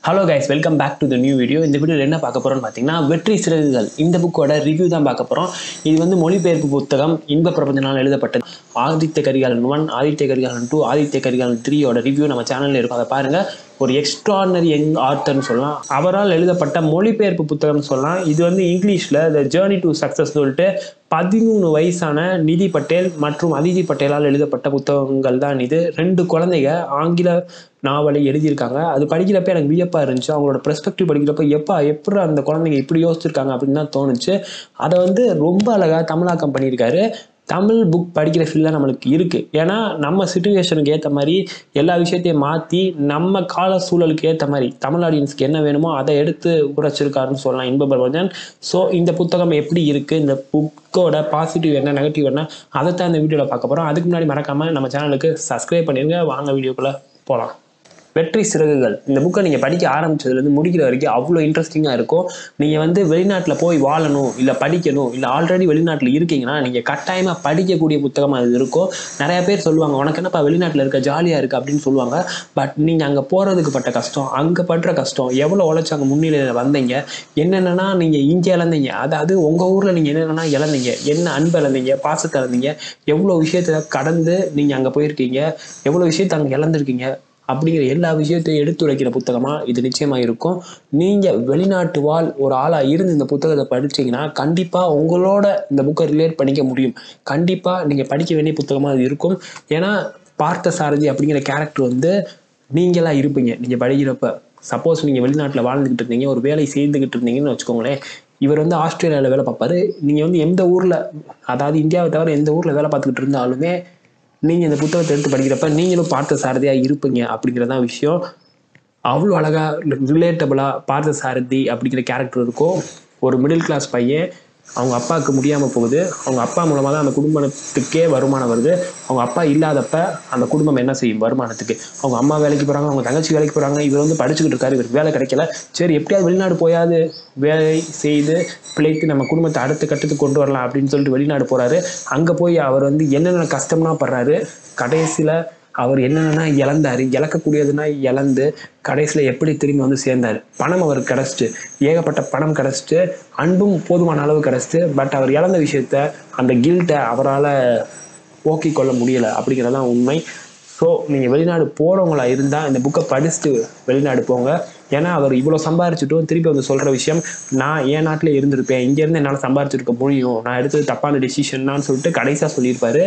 hello guys welcome back to the new video இந்த வீடியோவில் என்ன பார்க்க போகிறோம்னு பார்த்தீங்கன்னா வெற்றி சிறகுகள் இந்த புக்கோட ரிவ்யூ தான் பார்க்க போகிறோம் இது வந்து மொழிபெயர்ப்பு புத்தகம் இன்ப பிரபஞ்சனால் எழுதப்பட்டது ஆதித்ய கரிகாலன் ஒன் ஆதித்ய கரிகாலன் டூ ஆதித்ய கரிகாலன் த்ரீயோட ரிவ்யூ நம்ம சேனலில் இருக்கும் அதை பாருங்கள் ஒரு எக்ஸ்ட்ரானரி யங் ஆர்த்தர்னு சொல்லலாம் அவரால் எழுதப்பட்ட மொழிபெயர்ப்பு புத்தகம்னு சொல்லலாம் இது வந்து இங்கிலீஷில் த ஜேர்னி டு சக்ஸஸ் சொல்லிட்டு பதிமூணு வயசான நிதி பட்டேல் மற்றும் அதிதி பட்டேலால் எழுதப்பட்ட புத்தகங்கள் தான் இது ரெண்டு குழந்தைங்க ஆங்கில நாவலை எழுதியிருக்காங்க அது படிக்கிறப்ப எனக்கு வியப்பாக இருந்துச்சு அவங்களோட பெர்ஸ்பெக்டிவ் படிக்கிறப்ப எப்பா எப்படி அந்த குழந்தைங்க இப்படி யோசிச்சிருக்காங்க அப்படின்னு தான் தோணுச்சு அதை வந்து ரொம்ப அழகாக தமிழாக்கம் பண்ணியிருக்காரு தமிழ் புக் படிக்கிற ஃபீல் நம்மளுக்கு இருக்குது ஏன்னா நம்ம சுச்சுவேஷனுக்கு ஏற்ற மாதிரி எல்லா விஷயத்தையும் மாற்றி நம்ம கால சூழலுக்கு ஏற்ற மாதிரி தமிழ் ஆடியன்ஸ்க்கு என்ன வேணுமோ அதை எடுத்து உரைச்சிருக்காருன்னு சொல்லலாம் இன்ப பிரபஞ்சன் ஸோ இந்த புத்தகம் எப்படி இருக்குது இந்த புக்கோட பாசிட்டிவ் என்ன நெகட்டிவ் என்ன அதை தான் இந்த வீடியோவில் பார்க்க போகிறோம் அதுக்கு முன்னாடி மறக்காமல் நம்ம சேனலுக்கு சப்ஸ்கிரைப் பண்ணிடுங்க வாங்க வீடியோக்குள்ளே போகலாம் வெற்றி சிறகுகள் இந்த புக்கை நீங்கள் படிக்க ஆரம்பிச்சதுலேருந்து முடிக்கிற வரைக்கும் அவ்வளோ இன்ட்ரெஸ்டிங்காக இருக்கும் நீங்கள் வந்து வெளிநாட்டில் போய் வாழணும் இல்லை படிக்கணும் இல்லை ஆல்ரெடி வெளிநாட்டில் இருக்கீங்கன்னா நீங்கள் கட்டாயமாக படிக்கக்கூடிய புத்தகமாக அது இருக்கும் நிறைய பேர் சொல்லுவாங்க உனக்கு என்னப்பா வெளிநாட்டில் இருக்க ஜாலியாக இருக்குது அப்படின்னு சொல்லுவாங்க பட் நீங்கள் அங்கே போகிறதுக்கு பட்ட கஷ்டம் அங்கே படுற கஷ்டம் எவ்வளோ உழைச்சி அங்கே முன்னிலையில் வந்தீங்க என்னென்னா நீங்கள் இங்கே இழந்தீங்க அதாவது உங்கள் ஊரில் நீங்கள் என்னென்னா இழந்தீங்க என்ன அன்பு இழந்தீங்க பாசத்தை இழந்தீங்க எவ்வளோ விஷயத்தை கடந்து நீங்கள் அங்கே போயிருக்கீங்க எவ்வளோ விஷயத்தை அங்கே இழந்திருக்கீங்க அப்படிங்கிற எல்லா விஷயத்தையும் எடுத்துரைக்கிற புத்தகமாக இது நிச்சயமாக இருக்கும் நீங்கள் வெளிநாட்டு வாழ் ஒரு ஆளாக இருந்து இந்த புத்தகத்தை படிச்சீங்கன்னா கண்டிப்பாக உங்களோட இந்த புக்கை ரிலேட் பண்ணிக்க முடியும் கண்டிப்பாக நீங்கள் படிக்க வேண்டிய புத்தகமாக அது இருக்கும் ஏன்னா பார்த்த சாரதி அப்படிங்கிற கேரக்டர் வந்து நீங்களாக இருப்பீங்க நீங்கள் படிக்கிறப்ப சப்போஸ் நீங்கள் வெளிநாட்டில் வாழ்ந்துக்கிட்டு இருந்தீங்க ஒரு வேலை செய்துக்கிட்டு இருந்தீங்கன்னு வச்சுக்கோங்களேன் இவர் வந்து ஆஸ்திரேலியாவில் வேலை பார்ப்பாரு நீங்கள் வந்து எந்த ஊரில் அதாவது இந்தியாவை தவிர எந்த ஊரில் வேலை பார்த்துக்கிட்டு இருந்தாலுமே நீங்கள் இந்த புத்தகத்தை எடுத்து படிக்கிறப்ப நீங்களும் பார்த்த சாரதியாக இருப்பீங்க அப்படிங்கிறதான் விஷயம் அவ்வளோ அழகாக ரிலேட்டபிளாக பார்த்த சாரதி அப்படிங்கிற கேரக்டர் இருக்கும் ஒரு மிடில் கிளாஸ் பையன் அவங்க அப்பாவுக்கு முடியாமல் போகுது அவங்க அப்பா மூலமாக தான் அந்த குடும்பத்துக்கே வருமானம் வருது அவங்க அப்பா இல்லாதப்ப அந்த குடும்பம் என்ன செய்யும் வருமானத்துக்கு அவங்க அம்மா வேலைக்கு போகிறாங்க அவங்க தங்கச்சி வேலைக்கு போகிறாங்க இவர் வந்து படிச்சுக்கிட்டு இருக்காரு இவர் வேலை கிடைக்கல சரி எப்படியாவது வெளிநாடு போயாது வேலை செய்து பிழைத்து நம்ம குடும்பத்தை அடுத்த கட்டத்துக்கு கொண்டு வரலாம் அப்படின்னு சொல்லிட்டு வெளிநாடு போகிறாரு அங்கே போய் அவர் வந்து என்னென்ன கஷ்டம்னா படுறாரு கடைசியில் அவர் என்னென்னா இழந்தாரு இழக்கக்கூடியதுன்னா இழந்து கடைசியில் எப்படி திரும்பி வந்து சேர்ந்தார் பணம் அவருக்கு கிடச்சிட்டு ஏகப்பட்ட பணம் கிடச்சிட்டு அன்பும் போதுமான அளவு கிடச்சிட்டு பட் அவர் இழந்த விஷயத்த அந்த கில்ட்டை அவரால் போக்கிக் கொள்ள முடியலை அப்படிங்கிறதான் உண்மை ஸோ நீங்கள் வெளிநாடு போகிறவங்களா இருந்தால் இந்த புக்கை படிச்சுட்டு வெளிநாடு போங்க ஏன்னா அவர் இவ்வளோ சம்பாரிச்சிட்டும் திருப்பி வந்து சொல்கிற விஷயம் நான் என் நாட்டில் இருந்திருப்பேன் இங்கேருந்து என்னால் சம்பாரிச்சிருக்க முடியும் நான் எடுத்தது தப்பான டெசிஷன்னான்னு சொல்லிட்டு கடைசியாக சொல்லியிருப்பாரு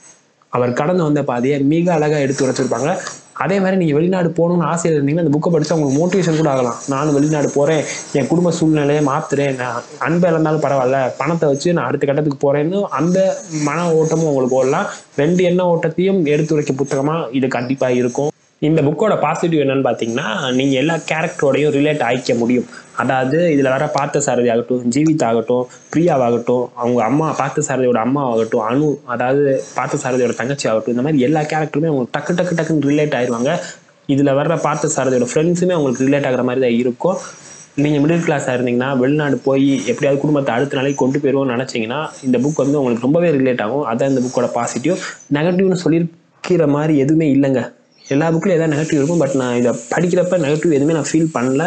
அவர் கடந்து வந்த பாதையை மிக அழகாக எடுத்து உரைச்சிருப்பாங்க அதே மாதிரி நீங்கள் வெளிநாடு போகணும்னு ஆசையில் இருந்தீங்கன்னா அந்த புக்கை படித்தா உங்களுக்கு மோட்டிவேஷன் கூட ஆகலாம் நானும் வெளிநாடு போகிறேன் என் குடும்ப சூழ்நிலையை மாற்றுறேன் நான் அன்பை இழந்தாலும் பரவாயில்ல பணத்தை வச்சு நான் அடுத்த கட்டத்துக்கு போகிறேன்னு அந்த மன ஓட்டமும் உங்களுக்கு ஓடலாம் ரெண்டு எண்ண ஓட்டத்தையும் எடுத்து உரைக்க புத்தகமாக இது கண்டிப்பாக இருக்கும் இந்த புக்கோட பாசிட்டிவ் என்னன்னு பார்த்தீங்கன்னா நீங்கள் எல்லா கேரக்டரோடையும் ரிலேட் ஆகிக்க முடியும் அதாவது இதில் வர பார்த்த சாரதி ஆகட்டும் ஜீவித் ஆகட்டும் பிரியாவாகட்டும் அவங்க அம்மா பார்த்த சாரதியோட அம்மா ஆகட்டும் அனு அதாவது பார்த்த சாரதியோட தங்கச்சி ஆகட்டும் இந்த மாதிரி எல்லா கேரக்டருமே அவங்க டக்கு டக்கு டக்குன்னு ரிலேட் ஆயிடுவாங்க இதில் வர்ற பார்த்த சாரதியோட ஃப்ரெண்ட்ஸுமே அவங்களுக்கு ரிலேட் ஆகிற மாதிரி தான் இருக்கும் நீங்கள் மிடில் கிளாஸாக இருந்தீங்கன்னா வெளிநாடு போய் எப்படியாவது குடும்பத்தை அடுத்த நாளைக்கு கொண்டு போயிடுவோம்னு நினச்சிங்கன்னா இந்த புக் வந்து உங்களுக்கு ரொம்பவே ரிலேட் ஆகும் அதான் இந்த புக்கோட பாசிட்டிவ் நெகட்டிவ்னு சொல்லியிருக்கிற மாதிரி எதுவுமே இல்லைங்க எல்லா புக்லையும் எதாவது நெகட்டிவ் இருக்கும் பட் நான் இதை படிக்கிறப்ப நெகட்டிவ் எதுவுமே நான் ஃபீல் பண்ணல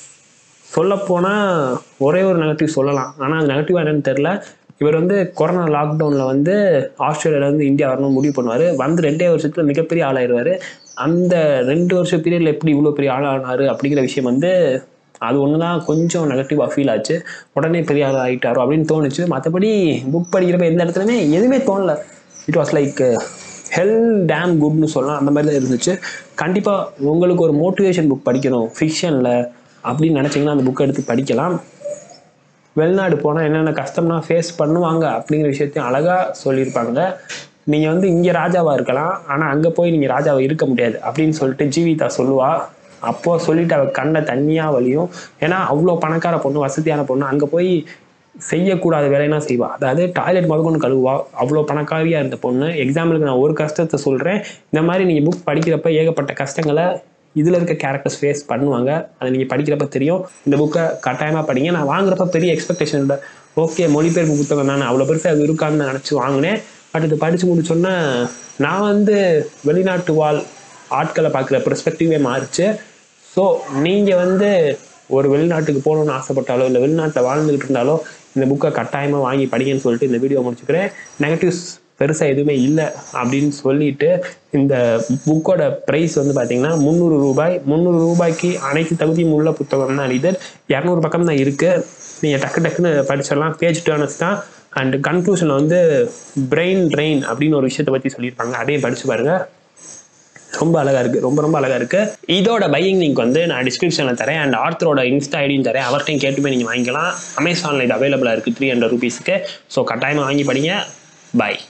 சொல்லப்போனால் ஒரே ஒரு நெகட்டிவ் சொல்லலாம் ஆனால் அது நெகட்டிவாக என்னன்னு தெரில இவர் வந்து கொரோனா லாக்டவுனில் வந்து ஆஸ்திரேலியாவிலேருந்து இந்தியா வரணும்னு முடிவு பண்ணுவார் வந்து ரெண்டே வருஷத்தில் மிகப்பெரிய ஆளாயிடுவார் அந்த ரெண்டு வருஷம் பீரியடில் எப்படி இவ்வளோ பெரிய ஆளானார் அப்படிங்கிற விஷயம் வந்து அது ஒன்று தான் கொஞ்சம் நெகட்டிவாக ஃபீல் ஆச்சு உடனே பெரிய ஆள் ஆகிட்டாரோ அப்படின்னு தோணுச்சு மற்றபடி புக் படிக்கிறப்ப எந்த இடத்துலையுமே எதுவுமே தோணல it was like hell damn குட்னு சொல்லலாம் அந்த மாதிரி தான் இருந்துச்சு கண்டிப்பாக உங்களுக்கு ஒரு மோட்டிவேஷன் புக் படிக்கணும் ஃபிக்ஷனில் அப்படின்னு நினச்சிங்கன்னா அந்த புக்கை எடுத்து படிக்கலாம் வெளிநாடு போனால் என்னென்ன கஷ்டம்னா ஃபேஸ் பண்ணுவாங்க அப்படிங்கிற விஷயத்தையும் அழகாக சொல்லியிருப்பாங்க நீங்கள் வந்து இங்கே ராஜாவாக இருக்கலாம் ஆனால் அங்கே போய் நீங்கள் ராஜாவாக இருக்க முடியாது அப்படின்னு சொல்லிட்டு ஜீவிதா சொல்லுவா அப்போது சொல்லிட்டு அவள் கண்ணை தண்ணியாக வலியும் ஏன்னா அவ்வளோ பணக்கார பொண்ணு வசதியான பொண்ணு அங்கே போய் செய்யக்கூடாத வேலைனா செய்வா அதாவது டாய்லெட் முதற்கொண்டு கழுவுவா அவ்வளோ பணக்காரியாக இருந்த பொண்ணு எக்ஸாம்பிளுக்கு நான் ஒரு கஷ்டத்தை சொல்கிறேன் இந்த மாதிரி நீங்கள் புக் படிக்கிறப்ப ஏகப்பட்ட கஷ்டங்களை இதில் இருக்க கேரக்டர்ஸ் ஃபேஸ் பண்ணுவாங்க அதை நீங்கள் படிக்கிறப்ப தெரியும் இந்த புக்கை கட்டாயமாக படிங்க நான் வாங்குறப்ப பெரிய எக்ஸ்பெக்டேஷன் இல்லை ஓகே மொழிபெயர்ப்பு புத்தகம் தானே அவ்வளோ பெருசாக அது இருக்கான்னு நினச்சி வாங்கினேன் பட் இது படித்து முடிச்சோன்னே நான் வந்து வெளிநாட்டு வாழ் ஆட்களை பார்க்குற பெர்ஸ்பெக்டிவே மாறிச்சு ஸோ நீங்கள் வந்து ஒரு வெளிநாட்டுக்கு போகணும்னு ஆசைப்பட்டாலோ இல்லை வெளிநாட்டில் வாழ்ந்துகிட்டு இருந்தாலோ இந்த புக்கை கட்டாயமாக வாங்கி படிங்கன்னு சொல்லிட்டு இந்த வீடியோ முடிச்சுக்கிறேன் நெகட்டிவ்ஸ் பெருசாக எதுவுமே இல்லை அப்படின்னு சொல்லிட்டு இந்த புக்கோட ப்ரைஸ் வந்து பார்த்தீங்கன்னா முந்நூறு ரூபாய் முந்நூறு ரூபாய்க்கு அனைத்து தகுதியும் உள்ள புத்தகம் தான் இது இரநூறு பக்கம் தான் இருக்குது நீங்கள் டக்கு டக்குன்னு படிச்சிடலாம் பேஜ் டேர்னஸ் தான் அண்ட் கன்க்ளூஷன் வந்து பிரெயின் ட்ரெயின் அப்படின்னு ஒரு விஷயத்தை பற்றி சொல்லியிருப்பாங்க அதையும் படிச்சு பாருங்க ரொம்ப அழகா இருக்கு ரொம்ப ரொம்ப அழகா இருக்கு இதோட பையிங் லிங்க் வந்து நான் டிஸ்கிரிப்ஷன்ல தரேன் அண்ட் ஆர்த்தரோட இன்ஸ்டா ஐடியும் தரேன் அவர்கிட்டையும் கேட்டு போய் நீங்க வாங்கிக்கலாம் அமேசான்ல இது அவைலபிளா இருக்கு த்ரீ ஹண்ட்ரட் ருபீஸ்க்கு ஸோ கட்டாயமா வாங்கி படிங்க பாய்